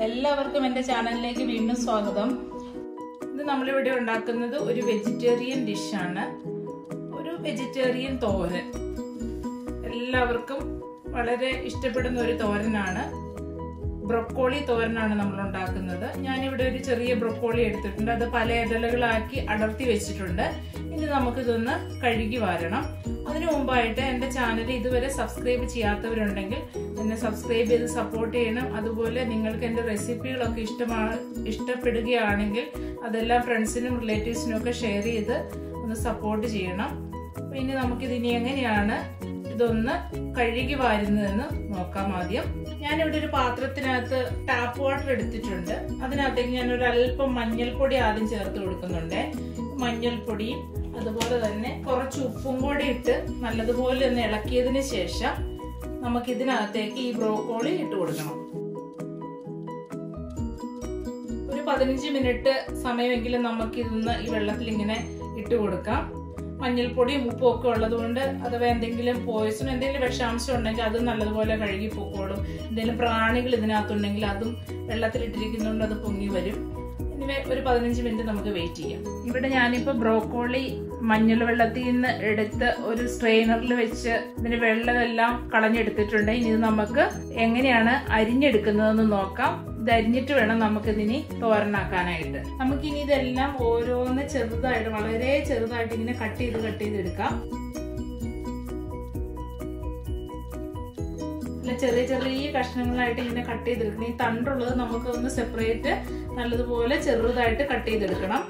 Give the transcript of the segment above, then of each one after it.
എല്ലാവർക്കും എൻ്റെ ചാനലിലേക്ക് വീണ്ടും സ്വാഗതം ഇത് നമ്മളിവിടെ ഉണ്ടാക്കുന്നത് ഒരു വെജിറ്റേറിയൻ ഡിഷാണ് ഒരു വെജിറ്റേറിയൻ തോരൻ എല്ലാവർക്കും വളരെ ഇഷ്ടപ്പെടുന്ന ഒരു തോരനാണ് ബ്രൊക്കോളി തോരനാണ് നമ്മൾ ഉണ്ടാക്കുന്നത് ഞാനിവിടെ ഒരു ചെറിയ ബ്രൊക്കോളി എടുത്തിട്ടുണ്ട് അത് പല ഇടലുകളാക്കി അടർത്തി വെച്ചിട്ടുണ്ട് ഇനി നമുക്കിതൊന്ന് കഴുകി വാരണം അതിനു മുമ്പായിട്ട് എൻ്റെ ചാനൽ ഇതുവരെ സബ്സ്ക്രൈബ് ചെയ്യാത്തവരുണ്ടെങ്കിൽ എന്നെ സബ്സ്ക്രൈബ് ചെയ്ത് സപ്പോർട്ട് ചെയ്യണം അതുപോലെ നിങ്ങൾക്ക് എൻ്റെ റെസിപ്പികളൊക്കെ ഇഷ്ടമാണ് ഇഷ്ടപ്പെടുകയാണെങ്കിൽ അതെല്ലാം ഫ്രണ്ട്സിനും റിലേറ്റീവ്സിനും ഒക്കെ ഷെയർ ചെയ്ത് ഒന്ന് സപ്പോർട്ട് ചെയ്യണം അപ്പൊ ഇനി നമുക്കിതിനി എങ്ങനെയാണ് ഇതൊന്ന് കഴുകി വാരുന്നതെന്ന് നോക്കാം ആദ്യം ഞാനിവിടെ ഒരു പാത്രത്തിനകത്ത് ടാപ്പ് വാട്ടർ എടുത്തിട്ടുണ്ട് അതിനകത്തേക്ക് ഞാൻ ഒരു അല്പം മഞ്ഞൾപ്പൊടി ആദ്യം ചേർത്ത് കൊടുക്കുന്നുണ്ട് മഞ്ഞൾപ്പൊടിയും അതുപോലെ തന്നെ കുറച്ച് ഉപ്പും കൂടി ഇട്ട് നല്ലതുപോലെ ഒന്ന് ഇളക്കിയതിന് ശേഷം നമുക്ക് ഇതിനകത്തേക്ക് ഈ ബ്രോക്കോളി ഇട്ട് കൊടുക്കണം ഒരു പതിനഞ്ച് മിനിറ്റ് സമയമെങ്കിലും നമുക്ക് ഇതൊന്ന് ഈ വെള്ളത്തിൽ ഇങ്ങനെ ഇട്ട് കൊടുക്കാം മഞ്ഞൾപ്പൊടിയും ഉപ്പും ഒക്കെ ഉള്ളതുകൊണ്ട് അഥവാ എന്തെങ്കിലും പോയിസൺ എന്തെങ്കിലും വിഷാംശം ഉണ്ടെങ്കിൽ അത് നല്ലതുപോലെ കഴുകി പൊക്കോളും എന്തെങ്കിലും പ്രാണികൾ ഇതിനകത്തുണ്ടെങ്കിൽ അതും വെള്ളത്തിലിട്ടിരിക്കുന്നതുകൊണ്ട് അത് പൊങ്ങി വരും ഇനി ഒരു പതിനഞ്ച് മിനിറ്റ് നമുക്ക് വെയിറ്റ് ചെയ്യാം ഇവിടെ ഞാനിപ്പോൾ ബ്രോക്കോളി മഞ്ഞൾ വെള്ളത്തിൽ നിന്ന് എടുത്ത് ഒരു സ്ട്രെയിനറിൽ വെച്ച് ഇതിന് വെള്ളമെല്ലാം കളഞ്ഞെടുത്തിട്ടുണ്ട് ഇനി ഇത് നമുക്ക് എങ്ങനെയാണ് അരിഞ്ഞെടുക്കുന്നതെന്ന് നോക്കാം ഇത് അരിഞ്ഞിട്ട് വേണം നമുക്കിതിനി തോരനാക്കാനായിട്ട് നമുക്കിനി ഇതെല്ലാം ഓരോന്ന് ചെറുതായിട്ട് വളരെ ചെറുതായിട്ട് ഇങ്ങനെ കട്ട് ചെയ്ത് കട്ട് ചെയ്തെടുക്കാം ചെറിയ ചെറിയ കഷ്ണങ്ങളായിട്ട് ഇങ്ങനെ കട്ട് ചെയ്തെടുക്കണം ഈ തണ്ടുള്ളത് നമുക്ക് ഒന്ന് സെപ്പറേറ്റ് നല്ലതുപോലെ ചെറുതായിട്ട് കട്ട് ചെയ്തെടുക്കണം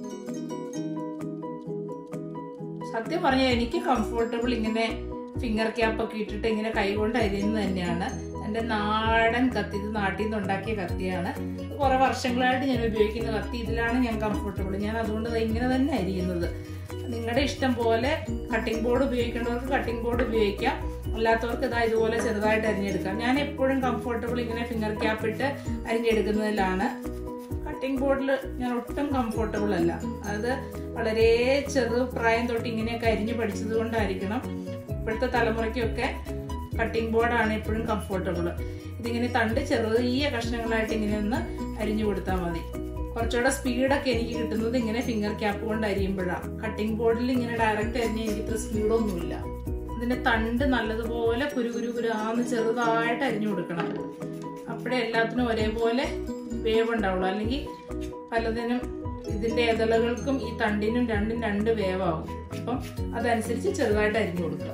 സത്യം പറഞ്ഞാൽ എനിക്ക് കംഫർട്ടബിൾ ഇങ്ങനെ ഫിംഗർ ക്യാപ്പ് ഒക്കെ ഇട്ടിട്ട് ഇങ്ങനെ കൈകൊണ്ട് അരിയുന്നത് തന്നെയാണ് എൻ്റെ നാടൻ കത്തി ഇത് നാട്ടിൽ നിന്ന് ഉണ്ടാക്കിയ കത്തിയാണ് കുറെ വർഷങ്ങളായിട്ട് ഞാൻ ഉപയോഗിക്കുന്ന കത്തി ഇതിലാണ് ഞാൻ കംഫർട്ടബിൾ ഞാൻ അതുകൊണ്ട് ഇങ്ങനെ തന്നെ അരിയുന്നത് നിങ്ങളുടെ ഇഷ്ടം പോലെ കട്ടിംഗ് ബോർഡ് ഉപയോഗിക്കേണ്ടവർക്ക് കട്ടിംഗ് ബോർഡ് ഉപയോഗിക്കാം അല്ലാത്തവർക്ക് ഇതാ ഇതുപോലെ ചെറുതായിട്ട് അരിഞ്ഞെടുക്കാം ഞാൻ എപ്പോഴും കംഫർട്ടബിൾ ഇങ്ങനെ ഫിംഗർ ക്യാപ്പ് ഇട്ട് അരിഞ്ഞെടുക്കുന്നതിലാണ് കട്ടിംഗ് ബോർഡിൽ ഞാൻ ഒട്ടും കംഫർട്ടബിൾ അല്ല അത് വളരെ ചെറു പ്രായം തൊട്ട് ഇങ്ങനെയൊക്കെ അരിഞ്ഞു പഠിച്ചത് കൊണ്ടായിരിക്കണം ഇപ്പോഴത്തെ തലമുറയ്ക്കൊക്കെ കട്ടിംഗ് ബോർഡാണ് എപ്പോഴും കംഫർട്ടബിൾ ഇതിങ്ങനെ തണ്ട് ചെറിയ കഷ്ണങ്ങളായിട്ട് ഇങ്ങനെ ഒന്ന് അരിഞ്ഞു കൊടുത്താൽ മതി കുറച്ചുകൂടെ സ്പീഡൊക്കെ എനിക്ക് കിട്ടുന്നത് ഇങ്ങനെ ഫിംഗർ ക്യാപ്പ് കൊണ്ട് അരിയുമ്പോഴാണ് കട്ടിംഗ് ബോർഡിൽ ഇങ്ങനെ ഡയറക്റ്റ് അരിഞ്ഞ എനിക്ക് ഇത്ര സ്പീഡൊന്നുമില്ല ഇതിന്റെ തണ്ട് നല്ലതുപോലെ കുരു കുരു കുരാന്ന് ചെറുതായിട്ട് അരിഞ്ഞു കൊടുക്കണം അപ്പോഴേ എല്ലാത്തിനും ഒരേപോലെ വേവ് ഉണ്ടാവുള്ളൂ അല്ലെങ്കിൽ പലതിനും ഇതിന്റെ ഇതളകൾക്കും ഈ തണ്ടിനും രണ്ടും രണ്ട് വേവാകും അപ്പം അതനുസരിച്ച് ചെറുതായിട്ട് അരിഞ്ഞു കൊടുക്കുക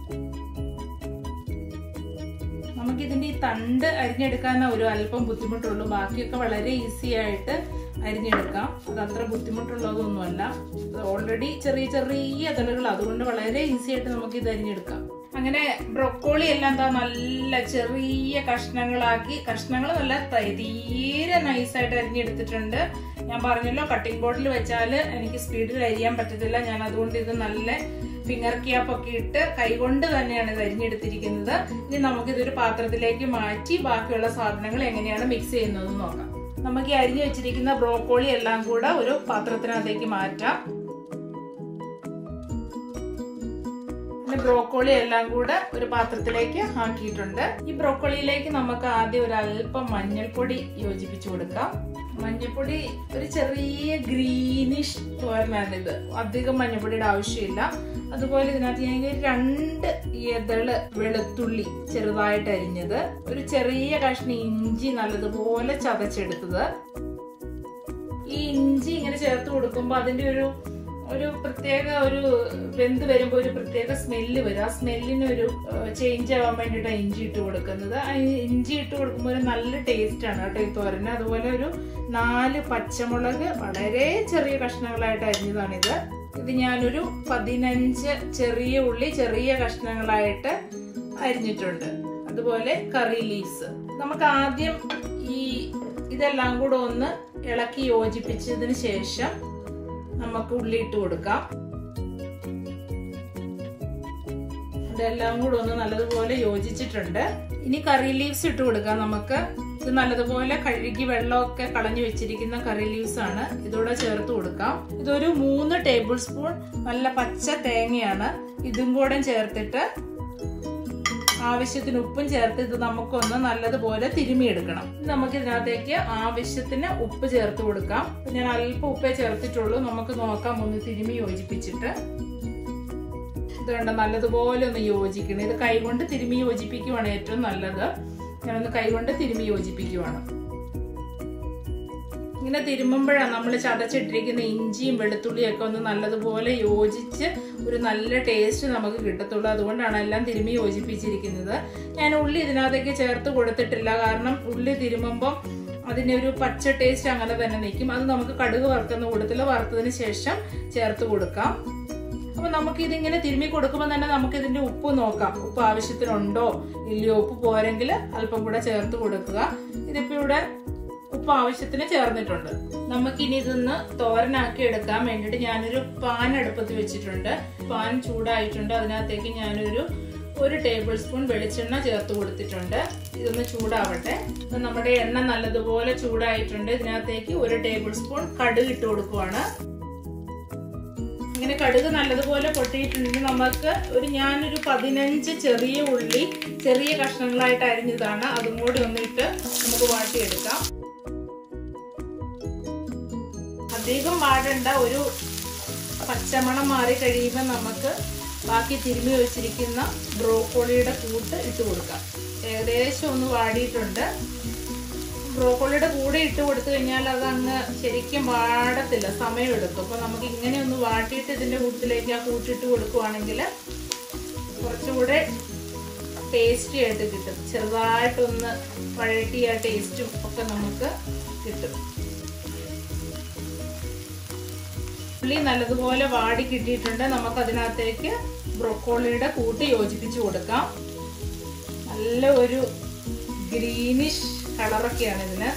നമുക്ക് ഇതിന്റെ ഈ തണ്ട് അരിഞ്ഞെടുക്കാൻ ഒരു അല്പം ബുദ്ധിമുട്ടുള്ളൂ ബാക്കിയൊക്കെ വളരെ ഈസി ആയിട്ട് അരിഞ്ഞെടുക്കാം അത് അത്ര ബുദ്ധിമുട്ടുള്ളതൊന്നുമല്ല ഓൾറെഡി ചെറിയ ചെറിയ ഇതളുകൾ അതുകൊണ്ട് വളരെ ഈസി ആയിട്ട് നമുക്ക് ഇത് അരിഞ്ഞെടുക്കാം അങ്ങനെ ബ്രൊക്കോളി എല്ലാം എന്താ നല്ല ചെറിയ കഷ്ണങ്ങളാക്കി കഷ്ണങ്ങൾ നല്ല തീരെ നൈസായിട്ട് അരിഞ്ഞെടുത്തിട്ടുണ്ട് ഞാൻ പറഞ്ഞല്ലോ കട്ടിംഗ് ബോർഡിൽ വെച്ചാൽ എനിക്ക് സ്പീഡിൽ അരിയാൻ പറ്റത്തില്ല ഞാൻ അതുകൊണ്ട് ഇത് നല്ല ഫിംഗർ ക്യാപ്പ് ഒക്കെ ഇട്ട് കൈകൊണ്ട് തന്നെയാണ് ഇത് അരിഞ്ഞെടുത്തിരിക്കുന്നത് ഇനി നമുക്ക് ഇതൊരു പാത്രത്തിലേക്ക് മാറ്റി ബാക്കിയുള്ള സാധനങ്ങൾ എങ്ങനെയാണ് മിക്സ് ചെയ്യുന്നത് നോക്കാം നമുക്ക് ഈ അരിഞ്ഞു വെച്ചിരിക്കുന്ന ബ്രോക്കോളി എല്ലാം കൂടെ ഒരു പാത്രത്തിനകത്തേക്ക് മാറ്റാം പിന്നെ ബ്രോക്കോളി എല്ലാം കൂടെ ഒരു പാത്രത്തിലേക്ക് ആക്കിയിട്ടുണ്ട് ഈ ബ്രോക്കോളിയിലേക്ക് നമുക്ക് ആദ്യം ഒരു അല്പം മഞ്ഞൾപ്പൊടി യോജിപ്പിച്ചു കൊടുക്കാം മഞ്ഞൾപ്പൊടി ഒരു ചെറിയ ഗ്രീനിഷ് തോരനാണിത് അധികം മഞ്ഞൾപ്പൊടിയുടെ ആവശ്യമില്ല അതുപോലെ ഇതിനകത്ത് ഞാൻ രണ്ട് ഇതള് വെളുത്തുള്ളി ചെറുതായിട്ട് അരിഞ്ഞത് ഒരു ചെറിയ കഷ്ണം ഇഞ്ചി നല്ലതുപോലെ ചതച്ചെടുത്തത് ഈ ഇഞ്ചി ഇങ്ങനെ ചേർത്ത് കൊടുക്കുമ്പോൾ അതിന്റെ ഒരു ഒരു പ്രത്യേക ഒരു വെന്ത് വരുമ്പോൾ ഒരു പ്രത്യേക സ്മെല്ല് വരും ആ സ്മെല്ലിന് ഒരു ചേഞ്ച് ആവാൻ വേണ്ടിയിട്ടാണ് ഇഞ്ചി ഇട്ട് കൊടുക്കുന്നത് ആ ഇഞ്ചി ഇട്ട് കൊടുക്കുമ്പോൾ ഒരു നല്ല ടേസ്റ്റ് ആണ് കേട്ടോ ഈ തോരന് അതുപോലെ ഒരു നാല് പച്ചമുളക് വളരെ ചെറിയ കഷ്ണങ്ങളായിട്ട് അരിഞ്ഞതാണിത് ഇത് ഞാനൊരു പതിനഞ്ച് ചെറിയ ഉള്ളി ചെറിയ കഷ്ണങ്ങളായിട്ട് അരിഞ്ഞിട്ടുണ്ട് അതുപോലെ കറി ലീവ്സ് നമുക്ക് ആദ്യം ഈ ഇതെല്ലാം കൂടെ ഒന്ന് ഇളക്കി യോജിപ്പിച്ചതിന് ശേഷം നമുക്ക് ഉള്ളി ഇട്ട് കൊടുക്കാം ഇതെല്ലാം കൂടെ ഒന്ന് നല്ലതുപോലെ യോജിച്ചിട്ടുണ്ട് ഇനി കറി ലീവ്സ് ഇട്ട് കൊടുക്കാം നമുക്ക് ഇത് നല്ലതുപോലെ കഴുകി വെള്ളമൊക്കെ കളഞ്ഞു വെച്ചിരിക്കുന്ന കറി ലീവ്സ് ആണ് ഇതൂടെ ചേർത്ത് കൊടുക്കാം ഇതൊരു മൂന്ന് ടേബിൾ സ്പൂൺ നല്ല പച്ച തേങ്ങയാണ് ഇതും കൂടെ ചേർത്തിട്ട് ആവശ്യത്തിന് ഉപ്പും ചേർത്ത് ഇത് നമുക്കൊന്ന് നല്ലതുപോലെ തിരുമിയെടുക്കണം നമുക്ക് ഇതിനകത്തേക്ക് ആവശ്യത്തിന് ഉപ്പ് ചേർത്ത് കൊടുക്കാം ഞാൻ അല്പം ഉപ്പേ ചേർത്തിട്ടുള്ളൂ നമുക്ക് നോക്കാം ഒന്ന് തിരുമി യോജിപ്പിച്ചിട്ട് ഇത് കണ്ട നല്ലതുപോലെ ഒന്ന് യോജിക്കണം ഇത് കൈകൊണ്ട് തിരുമി യോജിപ്പിക്കുവാണ് ഏറ്റവും നല്ലത് ഞാനൊന്ന് കൈകൊണ്ട് തിരുമി യോജിപ്പിക്കുവാണ് ഇങ്ങനെ തിരുമുമ്പോഴാണ് നമ്മൾ ചതച്ചിട്ടിരിക്കുന്ന ഇഞ്ചിയും വെളുത്തുള്ളിയും ഒക്കെ ഒന്ന് നല്ലതുപോലെ യോജിച്ച് ഒരു നല്ല ടേസ്റ്റ് നമുക്ക് കിട്ടത്തുള്ളൂ അതുകൊണ്ടാണ് എല്ലാം തിരുമി യോജിപ്പിച്ചിരിക്കുന്നത് ഞാൻ ഉള്ളി ഇതിനകത്തേക്ക് ചേർത്ത് കൊടുത്തിട്ടില്ല കാരണം ഉള്ളി തിരുമുമ്പം അതിൻ്റെ ഒരു പച്ച ടേസ്റ്റ് അങ്ങനെ തന്നെ നിൽക്കും അത് നമുക്ക് കടുക് വറുക്കുന്ന കൂട്ടത്തിൽ വറുത്തതിന് ശേഷം ചേർത്ത് കൊടുക്കാം അപ്പൊ നമുക്ക് ഇതിങ്ങനെ തിരുമ്മി കൊടുക്കുമ്പോൾ തന്നെ നമുക്ക് ഇതിന്റെ ഉപ്പ് നോക്കാം ഉപ്പ് ആവശ്യത്തിനുണ്ടോ ഇല്ലയോ ഉപ്പ് പോരെങ്കിൽ അല്പം കൂടെ ചേർത്ത് കൊടുക്കുക ഇതിപ്പോ ഇവിടെ ഉപ്പ് ആവശ്യത്തിന് ചേർന്നിട്ടുണ്ട് നമുക്കിനി ഇതൊന്ന് തോരനാക്കി എടുക്കാൻ വേണ്ടിയിട്ട് ഞാനൊരു പാൻ അടുപ്പത്ത് വെച്ചിട്ടുണ്ട് പാൻ ചൂടായിട്ടുണ്ട് അതിനകത്തേക്ക് ഞാനൊരു ഒരു ടേബിൾ സ്പൂൺ വെളിച്ചെണ്ണ ചേർത്ത് കൊടുത്തിട്ടുണ്ട് ഇതൊന്ന് ചൂടാവട്ടെ നമ്മുടെ എണ്ണ നല്ലതുപോലെ ചൂടായിട്ടുണ്ട് ഇതിനകത്തേക്ക് ഒരു ടേബിൾ സ്പൂൺ കടുക് ഇട്ട് കൊടുക്കുവാണ് ഇങ്ങനെ കടുക് നല്ലതുപോലെ പൊട്ടിയിട്ടുണ്ടെങ്കിൽ നമുക്ക് ഒരു ഞാനൊരു പതിനഞ്ച് ചെറിയ ഉള്ളി ചെറിയ കഷ്ണങ്ങളായിട്ട് അരിഞ്ഞതാണ് അതും കൂടി ഒന്നിട്ട് നമുക്ക് വാട്ടിയെടുക്കാം അധികം വാടണ്ട ഒരു പച്ചമണം മാറി കഴിയുമ്പോൾ നമുക്ക് ബാക്കി തിരുമ്മി വെച്ചിരിക്കുന്ന ബ്രോക്കോളിയുടെ കൂട്ട് ഇട്ട് കൊടുക്കാം ഏകദേശം ഒന്ന് വാടിയിട്ടുണ്ട് ബ്രോക്കോളിയുടെ കൂടെ ഇട്ട് കൊടുത്തു കഴിഞ്ഞാൽ അത് അങ്ങ് ശരിക്കും വാടത്തില്ല സമയമെടുക്കും അപ്പൊ നമുക്ക് ഇങ്ങനെ ഒന്ന് വാട്ടിയിട്ട് ഇതിന്റെ കൂട്ടത്തിലേക്ക് ആ കൂട്ടിട്ട് കൊടുക്കുവാണെങ്കിൽ കുറച്ചുകൂടെ ടേസ്റ്റി ആയിട്ട് കിട്ടും ചെറുതായിട്ടൊന്ന് വഴട്ടിയ ടേസ്റ്റും ഒക്കെ നമുക്ക് കിട്ടും ഉള്ളി നല്ലതുപോലെ വാടി കിട്ടിയിട്ടുണ്ട് നമുക്ക് അതിനകത്തേക്ക് ബ്രൊക്കോളിയുടെ കൂട്ട് യോജിപ്പിച്ച് കൊടുക്കാം നല്ല ഒരു ഗ്രീനിഷ് കളറൊക്കെയാണ് ഇതിന്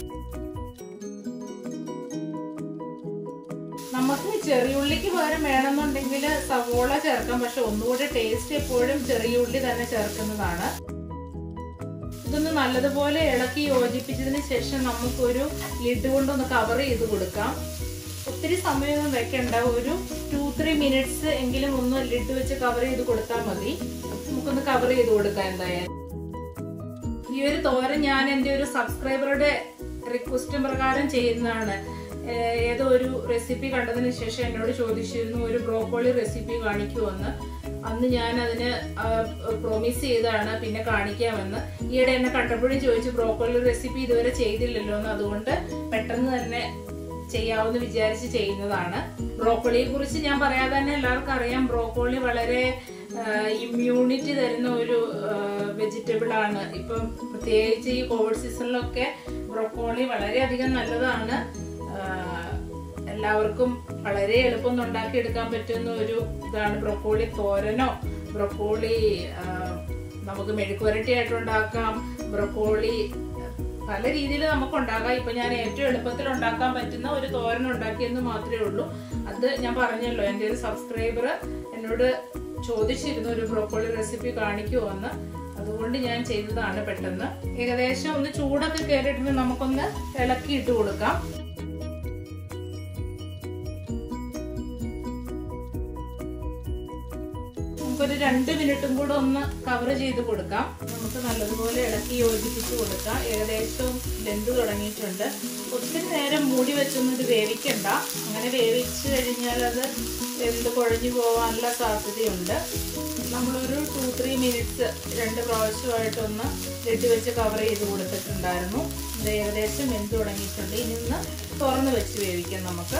നമുക്ക് ചെറിയുള്ളിക്ക് പകരം വേണമെന്നുണ്ടെങ്കിൽ സവോള ചേർക്കാം പക്ഷെ ഒന്നുകൂടി ടേസ്റ്റ് എപ്പോഴും ചെറിയുള്ളി തന്നെ ചേർക്കുന്നതാണ് ഇതൊന്ന് നല്ലതുപോലെ ഇളക്കി യോജിപ്പിച്ചതിന് ശേഷം നമുക്കൊരു ലിഡ് കൊണ്ടൊന്ന് കവർ ചെയ്ത് കൊടുക്കാം ഒത്തിരി സമയമൊന്നും വെക്കണ്ട ഒരു ടു ത്രീ മിനിറ്റ്സ് എങ്കിലും ഒന്ന് ലിഡ് വെച്ച് കവർ ചെയ്ത് കൊടുത്താൽ മതി നമുക്കൊന്ന് കവർ ചെയ്ത് കൊടുക്കാം എന്തായാലും ഈ ഒരു തോരൻ ഞാൻ എൻ്റെ ഒരു സബ്സ്ക്രൈബറുടെ റിക്വസ്റ്റ് പ്രകാരം ചെയ്യുന്നതാണ് ഏതോ ഒരു റെസിപ്പി കണ്ടതിന് ശേഷം എന്നോട് ചോദിച്ചിരുന്നു ഒരു ബ്രോക്കോളി റെസിപ്പി കാണിക്കുമെന്ന് അന്ന് ഞാൻ അതിന് പ്രോമിസ് ചെയ്താണ് പിന്നെ കാണിക്കാമെന്ന് ഈയിടെ എന്നെ കണ്ടപ്പോഴും ചോദിച്ചു ബ്രോക്കോളി റെസിപ്പി ഇതുവരെ ചെയ്തില്ലല്ലോ എന്ന് അതുകൊണ്ട് പെട്ടെന്ന് തന്നെ ചെയ്യാമെന്ന് വിചാരിച്ച് ചെയ്യുന്നതാണ് ബ്രോക്കോളിയെ കുറിച്ച് ഞാൻ പറയാതെ തന്നെ എല്ലാവർക്കും അറിയാം ബ്രോക്കോളി വളരെ ഇമ്മ്യൂണിറ്റി തരുന്ന ഒരു വെജിറ്റബിൾ ആണ് ഇപ്പം പ്രത്യേകിച്ച് ഈ കോവിഡ് സീസണിലൊക്കെ ബ്രോക്കോളി വളരെയധികം നല്ലതാണ് എല്ലാവർക്കും വളരെ എളുപ്പം ഉണ്ടാക്കി എടുക്കാൻ പറ്റുന്ന ഒരു ഇതാണ് ബ്രൊക്കോളി തോരനോ ബ്രൊക്കോളി നമുക്ക് മെഴുക്കുവരട്ടി ആയിട്ട് ഉണ്ടാക്കാം ബ്രൊക്കോളി പല രീതിയിൽ നമുക്ക് ഉണ്ടാക്കാം ഇപ്പൊ ഞാൻ ഏറ്റവും എളുപ്പത്തിൽ ഉണ്ടാക്കാൻ പറ്റുന്ന ഒരു തോരൻ ഉണ്ടാക്കിയെന്ന് മാത്രമേ ഉള്ളൂ അത് ഞാൻ പറഞ്ഞല്ലോ എൻ്റെ ഒരു സബ്സ്ക്രൈബർ എന്നോട് ചോദിച്ചിരുന്നു ഒരു ബ്രോക്കോളി റെസിപ്പി കാണിക്കുമോ എന്ന് അതുകൊണ്ട് ഞാൻ ചെയ്തതാണ് പെട്ടെന്ന് ഏകദേശം ഒന്ന് ചൂടൊക്കെ കയറിയിട്ട് നമുക്കൊന്ന് ഇളക്കി ഇട്ട് കൊടുക്കാം നമുക്കൊരു രണ്ട് മിനിറ്റും കൂടെ ഒന്ന് കവർ ചെയ്ത് കൊടുക്കാം നമുക്ക് നല്ലതുപോലെ ഇളക്കി യോജിപ്പിച്ച് കൊടുക്കാം ഏകദേശം വെന്ത് തുടങ്ങിയിട്ടുണ്ട് ഒത്തിരി നേരം മൂടി വെച്ചൊന്നും ഇത് വേവിക്കണ്ട അങ്ങനെ വേവിച്ച് കഴിഞ്ഞാൽ അത് വെന്ത് കുഴഞ്ഞു പോകാനുള്ള സാധ്യതയുണ്ട് നമ്മളൊരു ടു ത്രീ മിനിറ്റ്സ് രണ്ട് പ്രാവശ്യമായിട്ടൊന്ന് ലെഡ് വെച്ച് കവർ ചെയ്ത് കൊടുത്തിട്ടുണ്ടായിരുന്നു ഇത് ഏകദേശം വെന്ത് തുടങ്ങിയിട്ടുണ്ട് ഇനി ഒന്ന് തുറന്ന് വെച്ച് വേവിക്കാം നമുക്ക്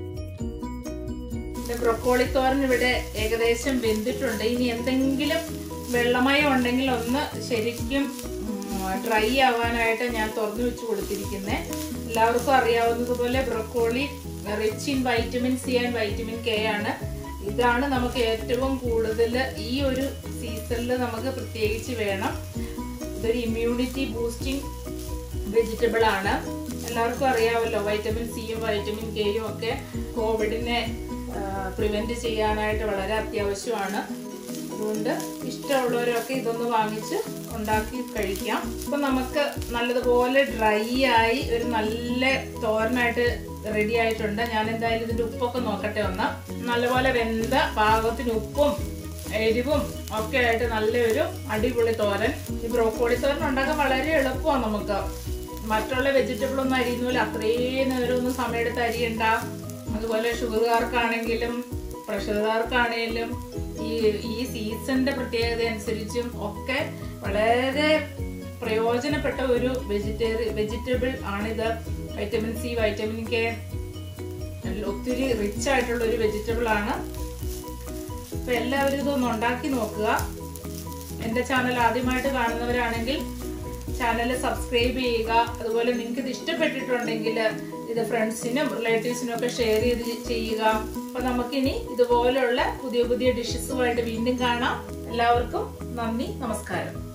ബ്രൊക്കോളി തോരൻ ഇവിടെ ഏകദേശം വെന്തിട്ടുണ്ട് ഇനി എന്തെങ്കിലും വെള്ളമയം ഉണ്ടെങ്കിൽ ഒന്ന് ശരിക്കും ഡ്രൈ ആവാനായിട്ട് ഞാൻ തുറന്നു വെച്ച് കൊടുത്തിരിക്കുന്നത് എല്ലാവർക്കും അറിയാവുന്നതുപോലെ broccoli rich in vitamin C and vitamin K ആണ് ഇതാണ് നമുക്ക് ഏറ്റവും കൂടുതൽ ഈ ഒരു സീസണിൽ നമുക്ക് പ്രത്യേകിച്ച് വേണം ഇതൊരു ഇമ്മ്യൂണിറ്റി ബൂസ്റ്റിംഗ് വെജിറ്റബിൾ ആണ് എല്ലാവർക്കും അറിയാമല്ലോ വൈറ്റമിൻ സിയും വൈറ്റമിൻ കെയും ഒക്കെ കോവിഡിനെ പ്രിവെന്റ് ചെയ്യാനായിട്ട് വളരെ അത്യാവശ്യമാണ് അതുകൊണ്ട് ഇഷ്ടമുള്ളവരൊക്കെ ഇതൊന്ന് വാങ്ങിച്ച് ഉണ്ടാക്കി കഴിക്കാം ഇപ്പൊ നമുക്ക് നല്ലതുപോലെ ഡ്രൈ ആയി ഒരു നല്ല തോരനായിട്ട് റെഡി ആയിട്ടുണ്ട് ഞാൻ എന്തായാലും ഇതിന്റെ ഉപ്പൊക്കെ നോക്കട്ടെ ഒന്ന് നല്ലപോലെ വെന്ത പാകത്തിന് ഉപ്പും എരിവും ഒക്കെ ആയിട്ട് നല്ലൊരു അടിപൊളി തോരൻ ഈ ബ്രോക്കോളി തോരൻ ഉണ്ടാക്കാൻ വളരെ എളുപ്പമാണ് നമുക്ക് മറ്റുള്ള വെജിറ്റബിൾ ഒന്നും അരിയുന്നില്ല അത്രയും നേരം ഒന്നും സമയമെടുത്ത് അരിയണ്ട അതുപോലെ ഷുഗറുകാർക്കാണെങ്കിലും പ്രഷറുകാർക്കാണെങ്കിലും ഈ ഈ സീസണിന്റെ പ്രത്യേകത അനുസരിച്ചും ഒക്കെ വളരെ പ്രയോജനപ്പെട്ട ഒരു വെജിറ്റേറിയ വെജിറ്റബിൾ ആണിത് വൈറ്റമിൻ സി വൈറ്റമിൻ കെ ഒത്തിരി റിച്ച് ആയിട്ടുള്ള ഒരു വെജിറ്റബിൾ ആണ് അപ്പൊ എല്ലാവരും ഇതൊന്ന് ഉണ്ടാക്കി നോക്കുക എന്റെ ചാനൽ ആദ്യമായിട്ട് കാണുന്നവരാണെങ്കിൽ ചാനൽ സബ്സ്ക്രൈബ് ചെയ്യുക അതുപോലെ നിങ്ങൾക്ക് ഇത് ഇഷ്ടപ്പെട്ടിട്ടുണ്ടെങ്കിൽ ഇത് ഫ്രണ്ട്സിനും റിലേറ്റീവ്സിനും ഒക്കെ ഷെയർ ചെയ്ത് ചെയ്യുക അപ്പൊ നമുക്കിനി ഇതുപോലെയുള്ള പുതിയ പുതിയ ഡിഷസുമായിട്ട് വീണ്ടും കാണാം എല്ലാവർക്കും നന്ദി നമസ്കാരം